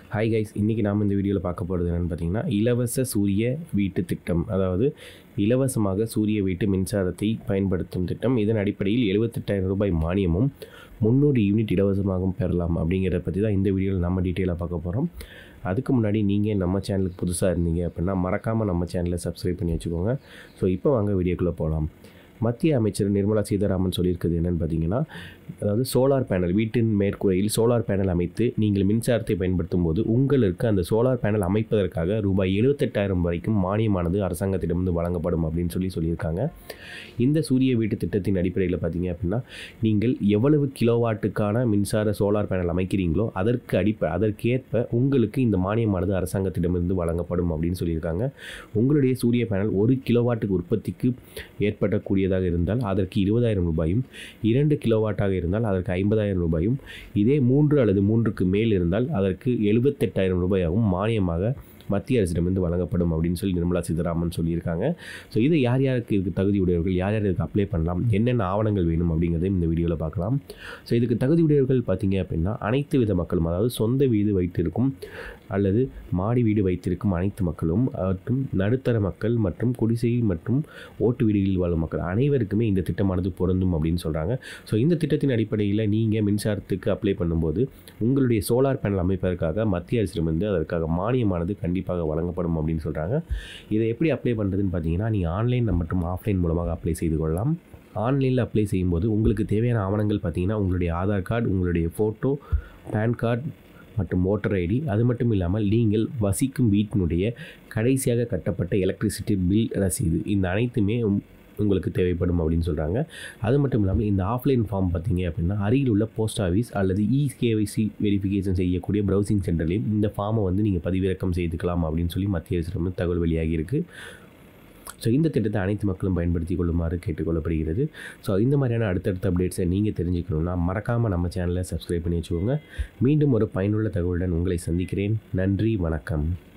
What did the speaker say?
hi guys இன்றைக்கி நாம் இந்த வீடியோவில் பார்க்க போகிறது என்னென்னு பார்த்தீங்கன்னா இலவச சூரிய வீட்டு திட்டம் அதாவது இலவசமாக சூரிய வீட்டு மின்சாரத்தை பயன்படுத்தும் திட்டம் இதன் அடிப்படையில் எழுபத்தெட்டாயிரம் ரூபாய் மானியமும் முந்நூறு யூனிட் இலவசமாகவும் பெறலாம் அப்படிங்கிறத பற்றி தான் இந்த வீடியோவில் நம்ம டீட்டெயிலாக பார்க்க போகிறோம் அதுக்கு முன்னாடி நீங்கள் நம்ம சேனலுக்கு புதுசாக இருந்தீங்க அப்படின்னா மறக்காமல் நம்ம சேனலை சப்ஸ்கிரைப் பண்ணி வச்சுக்கோங்க ஸோ இப்போ வாங்க வீடியோக்குள்ளே போகலாம் மத்திய அமைச்சர் நிர்மலா சீதாராமன் சொல்லியிருக்கிறது என்னென்னு பார்த்தீங்கன்னா அதாவது சோலார் பேனல் வீட்டின் மேற்கூரையில் சோலார் பேனல் அமைத்து நீங்கள் மின்சாரத்தை பயன்படுத்தும் போது உங்களுக்கு அந்த சோலார் பேனல் அமைப்பதற்காக ரூபாய் எழுபத்தெட்டாயிரம் வரைக்கும் மானியமானது அரசாங்கத்திடமிருந்து வழங்கப்படும் அப்படின்னு சொல்லி சொல்லியிருக்காங்க இந்த சூரிய வீட்டு திட்டத்தின் அடிப்படையில் பார்த்தீங்க அப்படின்னா நீங்கள் எவ்வளவு கிலோவாட்டுக்கான மின்சார சோலார் பேனல் அமைக்கிறீங்களோ அதற்கு அடிப்ப அதற்கேற்ப உங்களுக்கு இந்த மானியமானது அரசாங்கத்திடமிருந்து வழங்கப்படும் அப்படின்னு சொல்லியிருக்காங்க உங்களுடைய சூரிய பேனல் ஒரு கிலோவாட்டுக்கு உற்பத்திக்கு ஏற்படக்கூடியதாக இருந்தால் அதற்கு இருபதாயிரம் ரூபாயும் இரண்டு கிலோவாட்டாக இருந்தால் அதற்கு ஐம்பதாயிரம் ரூபாயும் இதே மூன்று அல்லது மூன்றுக்கு மேல் இருந்தால் அதற்கு எழுபத்தெட்டாயிரம் ரூபாயாகவும் மானியமாக மத்திய அரசிடமிருந்து வழங்கப்படும் அப்படின்னு சொல்லி நிர்மலா சீதாராமன் சொல்லியிருக்காங்க ஸோ இது யார் யாருக்கு இதுக்கு தகுதி உடையவர்கள் யார் யார் இதுக்கு அப்ளை பண்ணலாம் என்னென்ன ஆவணங்கள் வேணும் அப்படிங்கிறதையும் இந்த வீடியோவில் பார்க்கலாம் ஸோ இதுக்கு தகுதி உடையவர்கள் பார்த்தீங்க அப்படின்னா அனைத்து வித மக்களும் அதாவது சொந்த வீடு வைத்திருக்கும் அல்லது மாடி வீடு வைத்திருக்கும் அனைத்து மக்களும் மற்றும் நடுத்தர மக்கள் மற்றும் குடிசை மற்றும் ஓட்டு வீடுகளில் வாழும் மக்கள் அனைவருக்குமே இந்த திட்டமானது பொருந்தும் அப்படின்னு சொல்கிறாங்க ஸோ இந்த திட்டத்தின் அடிப்படையில் நீங்கள் மின்சாரத்துக்கு அப்ளை பண்ணும்போது உங்களுடைய சோலார் பேனல் அமைப்பதற்காக மத்திய அரசிடமிருந்து அதற்காக மானியமானது கண்டிப்பாக வழங்கப்படும் அப்படின்னு சொல்கிறாங்க இதை எப்படி அப்ளை பண்ணுறதுன்னு பார்த்தீங்கன்னா நீங்கள் ஆன்லைன் மற்றும் ஆஃப்லைன் மூலமாக அப்ளை செய்து கொள்ளலாம் ஆன்லைனில் அப்ளை செய்யும்போது உங்களுக்கு தேவையான ஆவணங்கள் பார்த்தீங்கன்னா உங்களுடைய ஆதார் கார்டு உங்களுடைய ஃபோட்டோ பேன் கார்டு மற்றும் ஓட்டர் ஐடி அது மட்டும் இல்லாமல் நீங்கள் வசிக்கும் வீட்டினுடைய கடைசியாக கட்டப்பட்ட எலக்ட்ரிசிட்டி பில் ரசீது இந்த அனைத்துமே உங்களுக்கு தேவைப்படும் அப்படின்னு சொல்கிறாங்க அது மட்டும் இல்லாமல் இந்த ஆஃப்லைன் ஃபார்ம் பார்த்தீங்க அப்படின்னா அருகில் உள்ள போஸ்ட் ஆஃபீஸ் அல்லது இகேவைசி வெரிஃபிகேஷன் செய்யக்கூடிய ப்ரௌசிங் சென்டர்லையும் இந்த ஃபார்மை வந்து நீங்கள் பதிவிறக்கம் செய்துக்கலாம் அப்படின்னு சொல்லி மத்திய அரசிடம் தகவல் வெளியாகி இருக்குது ஸோ இந்த திட்டத்தை அனைத்து மக்களும் பயன்படுத்தி கொள்ளுமாறு கேட்டுக்கொள்ளப்படுகிறது ஸோ இந்த மாதிரியான அடுத்தடுத்த அப்டேட்ஸை நீங்கள் தெரிஞ்சுக்கணுன்னா மறக்காமல் நம்ம சேனலை சப்ஸ்கிரைப் பண்ணி வச்சுக்கோங்க மீண்டும் ஒரு பயனுள்ள தகவலுடன் உங்களை சந்திக்கிறேன் நன்றி வணக்கம்